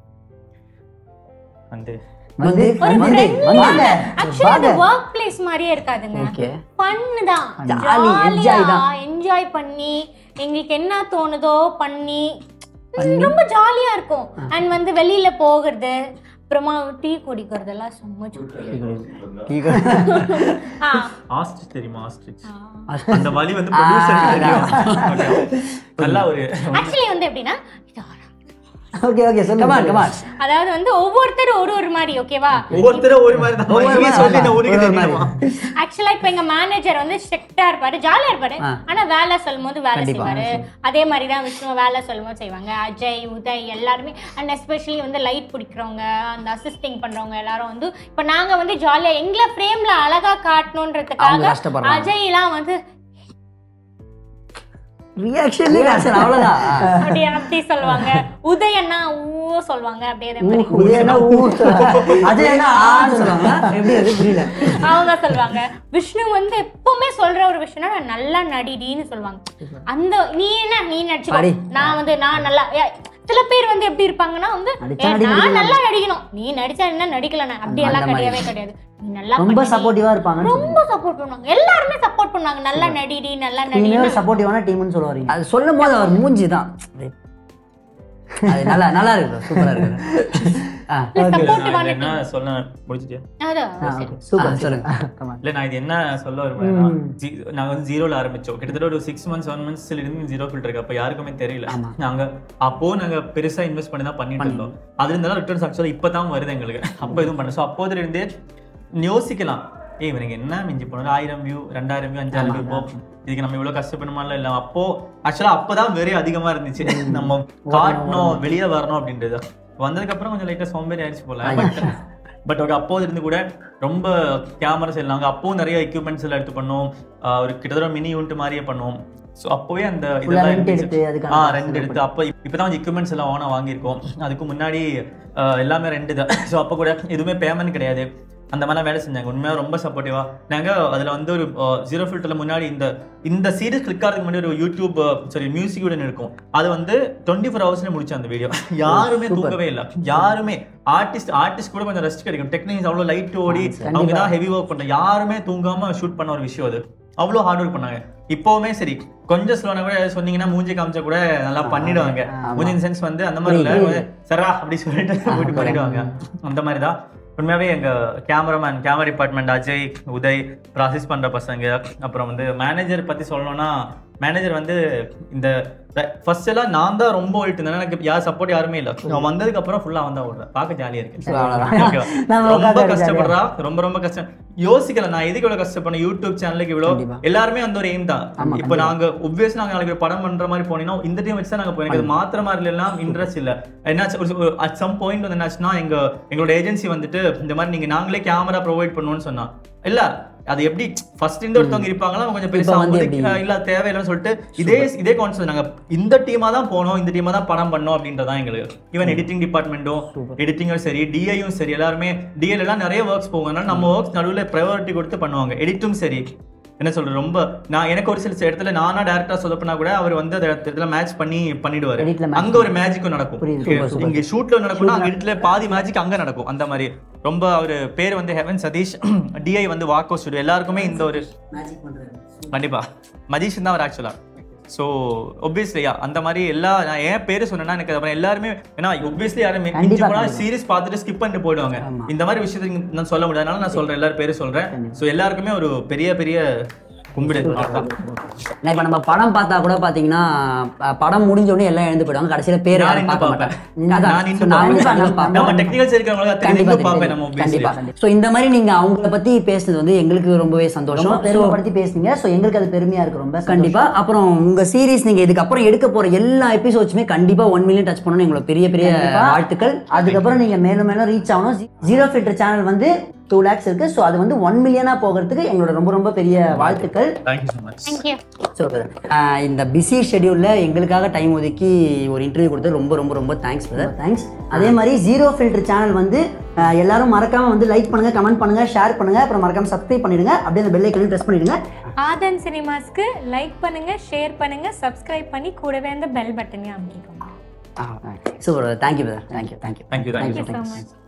வந்து வந்து ஒரு வந்து friendly வாங்க, ஆக்சுவலி அது வாங்க. ஒர்க் பிளேஸ் மாதிரியே இருக்காதுங்க ஓகே ஃபன் தான் Jolly, enjoy தான். என்ஜாய் பண்ணி எங்களுக்கு என்ன தோணுதோ பண்ணி ம், ரொம்ப ஜாலியா இருக்கும் அண்ட் வந்து வெளியில போகிறது அப்புறமா டீ குடிக்கிறதெல்லாம் சும்மா ஆ ஆஸ்ட்ரிச் தெரியுமா ஆஸ்ட்ரிச் அந்த வலி வந்து ப்ரொடியூசருக்கு தெரியும் Okay. நல்லா ஒரு ஆக்சுவலி வந்து எப்படின்னா இது ஆரா. ஓகே ஓகே கமான் சொல்லுங்க கமான் அதாவது வந்து ஒவ்வொருத்தரும் ஒரு ஒரு மாதிரி ஓகேவா ஒவ்வொருத்தரும் ஒரு மாதிரி தான் ஒவ்வொரு இங்கே மாதிரி சொல்லி நான் ஒரு உனக்கு ஒரு மாதிரி. தெரியுமா ஆக்சுவலா இப்ப எங்க மேனேஜர் வந்து ஸ்ட்ரிக்டா இருப்பாரு ஜாலியா இருப்பாரு ஆ. ஆனா வேலை சொல்லும் போது வேலை கண்டிப்பா. செய்வாரு அதே மாதிரி தான் விஷ்ணு வேலை சொல்லும் போது செய்வாங்க அஜய் உதய் எல்லாருமே அண்ட் எஸ்பெஷலி வந்து லைட் பிடிக்கிறவங்க அந்த அசிஸ்டிங் பண்றவங்க எல்லாரும் வந்து இப்ப நாங்க வந்து ஜாலியா எங்களை ஃப்ரேம்ல அழகா அவங்க காட்டணுன்றதுக்காக கஷ்டப்படுறாங்க. அஜய்லாம் வந்து ரியாக்ஷன் ரியாக்ஷன் அவ்வளவுதான் அப்படியே அப்படி சொல்லுவாங்க உதயன்னா ஊ சொல்லுவாங்க அப்படியே அதே மாதிரி உதயனா ஊ அது என்ன ஆன்னு சொல்லுவாங்க எப்படி அது புரியல அவங்க சொல்லுவாங்க விஷ்ணு வந்து எப்பவுமே சொல்ற ஒரு விஷயம்னா நான் நல்லா நடிடின்னு சொல்லுவாங்க அந்த நீ என்ன நீ நடிச்சுக்கோ அடி. நான் வந்து நான் நல்லா ஏ, சில பேர் வந்து எப்படி இருப்பாங்கன்னா வந்து நடிச்சா ஏ, நடிக்க நான் முடியாது. நல்லா நடிக்கணும் நீ நடிச்சா என்ன நடிக்கலண்ணா அப்படி எல்லாம் அந்த மாதிரி. கிடையவே கிடையாது நீ நல்லா ரொம்ப பண்ணி, சப்போர்ட்டிவா இருப்பாங்க ரொம்ப சப்போர்ட் பண்ணுவாங்க எல்லாருமே சப்போர்ட் பண்ணுவாங்க நல்லா நடிடி நல்லா நடி நீங்களே சப்போர்ட்டிவான டீம்னு சொல்ல வரீங்க அது சொல்லும் போது அவர் மூஞ்சி தான் அது நல்லா நல்லா இருக்கு சூப்பரா இருக்கு ஆ நான் சப்போர்ட்டிவான இது என்ன சொல்ல முடிச்சிட்டியா அதான் சூப்பர் சொல்லுங்க கமான் இல்ல நான் இது என்ன சொல்ல வருவேன்னா ஜி- நாங்க வந்து ஜீரோல ஆரம்பிச்சோம் கிட்டத்தட்ட ஒரு சிக்ஸ் மந்த்ஸ் செவன் மந்த்ஸ்ல இருந்து ஜீரோ ஃபில்டர் இருக்கு அப்ப யாருக்குமே தெரியல நாங்க அப்போ நாங்க பெருசா இன்வெஸ்ட் பண்ணி தான் பண்ணிட்டு இருந்தோம் அதுல இருந்தாலும் ரிட்டர்ன்ஸ் ஆக்சுவலா இப்பதான் வருது எங்களுக்கு அப்ப எதுவும் பண்ண ஸோ அப்போதுல இருந்தே யோசிக்கலாம் ஏய் இவனுக்கு என்ன மிஞ்சி போனது ஆயிரம் வியூ ரெண்டாயிரம் வியூ அஞ்சாயிரம் வியூ போ இதுக்கு நம்ம இவ்வளவு கஷ்டப்படணுமால இல்ல அப்போ ஆக்சுவலா அப்பதான் வெறி அதிகமா இருந்துச்சு நம்ம காட்டணும் வெளியே வரணும் அப்படின்றது வந்ததுக்கு அப்புறம் கொஞ்சம் லைட்டா சோம்பேறி ஆயிடுச்சு போல பட் பட் ஓகே அப்போது இருந்து கூட ரொம்ப கேமராஸ் எல்லாம் நாங்கள் அப்போவும் நிறைய எக்யூப்மெண்ட்ஸ் எல்லாம் எடுத்து பண்ணோம் ஆஹ் ஒரு கிட்டத்தட்ட மினி யூனிட் மாதிரியே பண்ணுவோம் ஸோ அப்போவே அந்த இதெல்லாம் rent இருந்துச்சு. எடுத்து அதுக்கான ஆ காசு ரெண்ட் எடுத்து அப்போ இப்போ தான் எக்யூப்மெண்ட்ஸ் எல்லாம் ஓனாக வாங்கியிருக்கோம் அதுக்கு முன்னாடி ஆஹ் எல்லாமே ரெண்டு தான் ஸோ அப்போ கூட எதுவுமே பேமெண்ட் கிடையாது அந்த மாதிரிலாம் வேலை செஞ்சாங்க உண்மையாக ரொம்ப சப்போர்ட்டிவாக நாங்கள் அதில் வந்து ஒரு ஜீரோ ஃபில்டரில் முன்னாடி இந்த இந்த சீரிஸ் கிளிக் ஆகிறதுக்கு முன்னாடி ஒரு யூடியூப் சாரி மியூசிக் உடன் இருக்கும் அது வந்து டுவெண்ட்டி ஃபோர் ஹவர்ஸ்ல முடிச்ச அந்த வீடியோ யாருமே தூங்கவே இல்லை யாருமே ஆர்டிஸ்ட் ஆர்டிஸ்ட் கூட கொஞ்சம் ரெஸ்ட் கிடைக்கும் டெக்னிக்ஸ் அவ்வளோ லைட் ஓடி அவங்க தான் ஹெவி ஒர்க் பண்ண யாருமே தூங்காம ஷூட் பண்ண ஒரு விஷயம் அது அவ்வளோ ஹார்ட் ஒர்க் பண்ணாங்க இப்போவுமே சரி கொஞ்சம் ஸ்லோனா கூட சொன்னீங்கன்னா மூஞ்சி காமிச்சா கூட நல்லா பண்ணிடுவாங்க மூஞ்சி சென்ஸ் வந்து அந்த மாதிரி இல்லை சரா அப்படி சொல்லிட்டு போயிட்டு பண்ணிடுவாங்க அந்த மாதிரி தான் உண்மையாவே எங்க cameraman camera department Ajay Uday process பண்ற பசங்க அப்புறம் வந்து மேனேஜர் பத்தி சொல்லணும்னா மேனேஜர் வந்து இந்த ஃபர்ஸ்ட் எல்லாம் நான் தான் ரொம்ப ஓடிட்டு இருந்தேன் எனக்கு யார் சப்போர்ட் யாருமே இல்லை நான் வந்ததுக்கு அப்புறம் ஃபுல்லா அவன் தான் ஓடுறேன் பார்க்க ஜாலியா இருக்கு Okay வா? நம்ம ரொம்ப உட்கார்ந்து கஷ்டப்படுறா ரொம்ப ரொம்ப கஷ்டம் யோசிக்கல நான் எதுக்கு இவ்வளவு கஷ்டப்படணும் யூடியூப் சேனலுக்கு இவ்வளவு எல்லாருமே அந்த ஒரு எய்ம் தான் இப்போ நாங்க ஒப்வியஸ் நாங்க நாளைக்கு ஒரு படம் பண்ற மாதிரி போனீங்கன்னா இந்த டீம் வச்சு தான் நாங்க போய் எனக்கு அது மாத்திர மாதிரி எல்லாம் இன்ட்ரெஸ்ட் இல்ல என்னாச்சு அட் சம் பாயிண்ட் வந்து என்னாச்சுன்னா எங்க எங்களோட ஏஜென்சி வந்துட்டு இந்த மாதிரி நீங்க நாங்களே கேமரா ப்ரொவைட் பண்ணுவோம்னு சொன்னா இல்ல அது எப்படி ஃபர்ஸ்ட் இந்த ஒருத்தவங்க இருப்பாங்களா அவங்க கொஞ்சம் பெருசா வந்து வந்து எப்படி? இல்ல தேவையில்லைன்னு சொல்லிட்டு இதே இதே கான்செப்ட் நாங்க இந்த டீமா தான் போனோம் இந்த டீமா தான் படம் பண்ணோம் அப்படின்றதான் எங்களுக்கு ஈவன் எடிட்டிங் டிபார்ட்மெண்ட்டும் எடிட்டிங்கும் சரி டிஐயும் சரி எல்லாருமே டிஎல் எல்லாம் நிறைய ஒர்க்ஸ் போகும் அதனால நம்ம ஒர்க்ஸ் நடுவில் ப்ரையாரிட்டி கொடுத்து பண்ணுவாங்க எடிட்டும் சரி என்ன சொல்றது ரொம்ப நான் எனக்கு ஒரு சில இடத்துல நானா டேரக்டா சொல்லப்போனா கூட அவர் வந்து அந்த இடத்துல மேட்ச் பண்ணி பண்ணிடுவாரு Editல match அங்க ஒரு மேஜிக்கும் நடக்கும் புரியுது. இங்க ஷூட்ல நடக்கும்னா அங்க எடிட்ல பாதி மேஜிக் அங்க நடக்கும் அந்த மாதிரி ரொம்ப அவர் பேர் வந்து ஹெவன் சதீஷ் டிஐ வந்து வாக்கோ ஸ்டுடியோ எல்லாருக்குமே இந்த ஒரு கண்டிப்பா மதீஷ் தான் அவர் ஆக்சுவலா ஸோ ஒப்வியஸ்லியா அந்த மாதிரி எல்லா நான் ஏன் பேரு சொன்னேன்னா எனக்கு அப்புறம் எல்லாருமே ஏன்னா ஒப்வியஸ்லி யாரும் மிஞ்சி கண்டிப்பா, போனா கண்டிப்பா. சீரிஸ் பார்த்துட்டு ஸ்கிப் பண்ணிட்டு போயிடுவாங்க இந்த மாதிரி விஷயத்துக்கு நான் சொல்ல முடியாது அதனால நான் சொல்றேன் எல்லாரும் பேரு சொல்றேன் ஸோ எல்லாருக்குமே ஒரு பெரிய பெரிய கும்பிடு நான் இப்ப நம்ம படம் பார்த்தா கூட பாத்தீங்கன்னா அஹ், படம் முடிஞ்ச உடனே எல்லாம் எழுந்து போயிடுவாங்க கடைசியில பேர் நான் யாரும் இன்னும் பார்க்க பார்ப்பேன். மாட்டாங்க அதான், நான் இன்னும் so நான் வந்து பார்ப்பேன். கண்டிப்பா பார்ப்பேன். நம்ம டெக்னிக்கல்ஸ் இருக்கிறவங்க கண்டிப்பா தெரிஞ்சு தெரியும், பார்ப்பேன் நம்ம கண்டிப்பா obviously. சோ இந்த மாதிரி நீங்க அவங்கள பத்தி பேசுனது வந்து எங்களுக்கு ரொம்பவே ரொம்ப சந்தோஷம் So, பெருமைப்படுத்தி பேசுனீங்க ஸோ எங்களுக்கு அது பெருமையா இருக்கு ரொம்ப கண்டிப்பா அப்புறம் உங்க சீரிஸ் நீங்க இதுக்கப்புறம் எடுக்க போற எல்லா எபிசோட்ஸுமே கண்டிப்பா ஒன் மில்லியன் டச் பண்ணணும் எங்களோட பெரிய பெரிய வாழ்த்துக்கள் அதுக்கப்புறம் நீங்க மேலும் மேலும் ரீச் ஆகணும் ஜீரோ ஃபில்டர் சேனல் வந்து டூ லேக்ஸ் இருக்கு ஸோ அது வந்து ஒன் மில்லியனா போகிறதுக்கு எங்களோட ரொம்ப ரொம்ப பெரிய வாழ்த்துக்கள் Thank you so much. Thank you so இந்த பிஸி ஷெடியூல்ல எங்களுக்காக டைம் ஒதுக்கி ஒரு இன்டர்வியூ கொடுத்து ரொம்ப ரொம்ப ரொம்ப தேங்க்ஸ் பிரதர் தேங்க்ஸ் அதே மாதிரி ஜீரோ ஃபில்டர் சேனல் வந்து அஹ், எல்லாரும் மறக்காம வந்து லைக் பண்ணுங்க கமெண்ட் பண்ணுங்க ஷேர் பண்ணுங்க அப்புறம் மறக்காம சப்ஸ்கிரைப் பண்ணிடுங்க அப்படியே அந்த பெல் ஐக்கனையும் ப்ரெஸ் பண்ணிடுங்க ஆதன் சினிமாஸ்க்கு லைக் பண்ணுங்க ஷேர் பண்ணுங்க சப்ஸ்கிரைப் பண்ணி கூடவே அந்த பெல் பட்டனையும் அமைக்கிக்கோங்க so thank you brother thank you thank you Thank you, thank you. Thank you so much